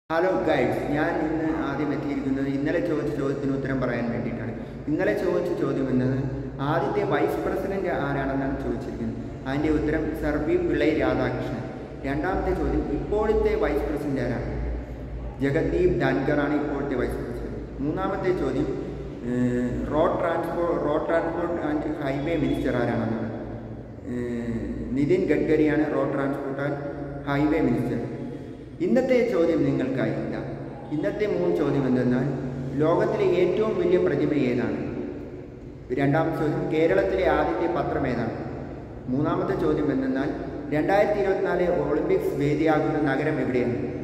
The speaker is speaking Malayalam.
ഹലോ ഗൈഡ്സ് ഞാൻ ഇന്ന് ആദ്യം എത്തിയിരിക്കുന്നത് ഇന്നലെ ചോദിച്ച ചോദ്യത്തിന് ഉത്തരം പറയാൻ വേണ്ടിയിട്ടാണ് ഇന്നലെ ചോദിച്ച ചോദ്യം എന്നത് ആദ്യത്തെ വൈസ് പ്രസിഡന്റ് ആരാണെന്നാണ് ചോദിച്ചിരിക്കുന്നത് അതിൻ്റെ ഉത്തരം സർബി പിള്ളൈ രാധാകൃഷ്ണൻ രണ്ടാമത്തെ ചോദ്യം ഇപ്പോഴത്തെ വൈസ് പ്രസിഡന്റ് ആരാണ് ജഗദീപ് ധൻകറാണ് ഇപ്പോഴത്തെ വൈസ് പ്രസിഡന്റ് മൂന്നാമത്തെ ചോദ്യം ഏഹ്, road transport road transport and highway minister ആരാണെന്നാണ് ഏഹ്, നിതിൻ ഗഡ്കരിയാണ് road transport and highway minister ഇന്നത്തെ ചോദ്യം നിങ്ങൾക്കായി ഇതാ ഇന്നത്തെ മൂന്ന് ചോദ്യം എന്തെന്നാൽ ലോകത്തിലെ ഏറ്റവും വലിയ പ്രതിമ ഏതാണ് രണ്ടാമത്തെ ചോദ്യം കേരളത്തിലെ ആദ്യത്തെ പത്രം ഏതാണ് മൂന്നാമത്തെ ചോദ്യം എന്തെന്നാൽ രണ്ടായിരത്തി ഇരുപത്തിനാല് ഒളിമ്പിക്സ് വേദിയാകുന്ന നഗരം എവിടെയാണ്